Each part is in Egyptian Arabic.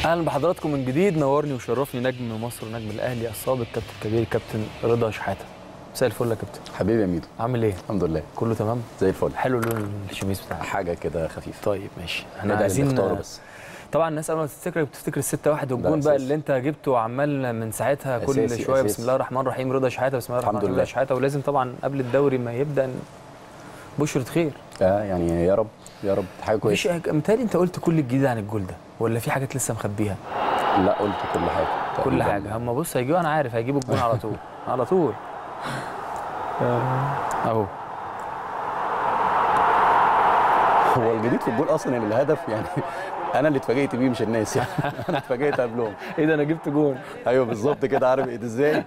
اهلا بحضراتكم من جديد نورني وشرفني نجم مصر ونجم الاهلي السابق كابتن كبير كابتن رضا شحاته مساء الفل يا كابتن حبيبي يا ميدو عامل ايه الحمد لله كله تمام زي الفل حلو لون الشميس بتاعك حاجه كده خفيفه طيب ماشي احنا احنا عايزين عايزين نختاره بس طبعا الناس قبل ما تفتكرك بتفتكر الستة واحد والجون بقى أساسي. اللي انت جبته وعمال من ساعتها كل أساسي، شويه بسم أساسي. الله الرحمن الرحيم رضا شحاته بسم الله الرحمن الحمد الرحيم لله. رضا شحاته ولازم طبعا قبل الدوري ما يبدا بشرة خير اه يعني يا رب يا رب حاجه مفيش كويسه حاجة- متهيألي انت قلت كل الجديد عن الجول ده ولا في حاجات لسه مخبيها لا قلت كل حاجه كل تقريباً. حاجه هم بص هيجيبوا انا عارف هيجيبوا الجون على طول على طول اهو هو الجديد في الجول اصلا ان الهدف يعني انا اللي اتفاجئت بيه مش الناس يعني انا اتفاجئت قبلهم ايه ده انا جبت جون ايوه بالظبط كده عارف ايه ده ازاي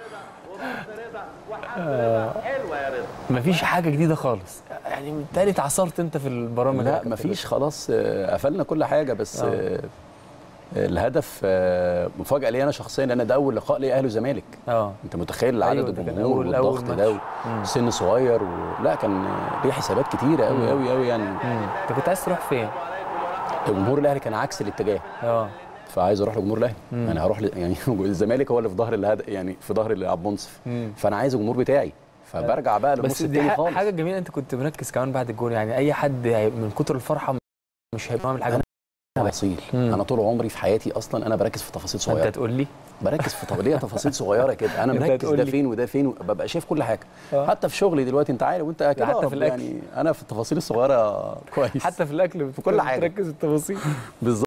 مفيش حاجه جديده خالص يعني بالتالي اتعصرت انت في البرامج لا اللي مفيش خلاص آه، قفلنا كل حاجه بس آه. آه، الهدف آه، مفاجاه لي انا شخصيا لان ده اول لقاء لي اهلي وزمالك اه انت متخيل عدد أيوة، ده كان الجمهور أول- أول والضغط ماتش. ده مم. سن صغير و... لا كان ليه حسابات كتيره قوي قوي قوي يعني مم. انت كنت عايز تروح فين؟ الجمهور الاهلي كان عكس الاتجاه اه فعايز اروح لجمهور الاهلي مم. يعني هروح ل... يعني الزمالك هو اللي في ظهر الهد... يعني في ظهر اللي عبد المنصف مم. فانا عايز الجمهور بتاعي فبرجع بقى للنص بس دي التاني ح- خالص حاجه جميله انت كنت مركز كمان بعد الجول يعني اي حد هي- من كتر الفرحه مش هيبقى عامل حاجه انا بصيل مم. انا طول عمري في حياتي اصلا انا بركز في تفاصيل انت صغيره تقول لي بركز في طب ليه تفاصيل صغيره كده انا أنت مركز هتقول ده لي. فين وده فين ببقى شايف كل حاجه آه. حتى في شغلي دلوقتي انت عارف وانت اكيد حتى في أقرب الأكل. يعني انا في التفاصيل الصغيره كويس حتى في الاكل في كل حاجة. تركز التفاصيل بالظبط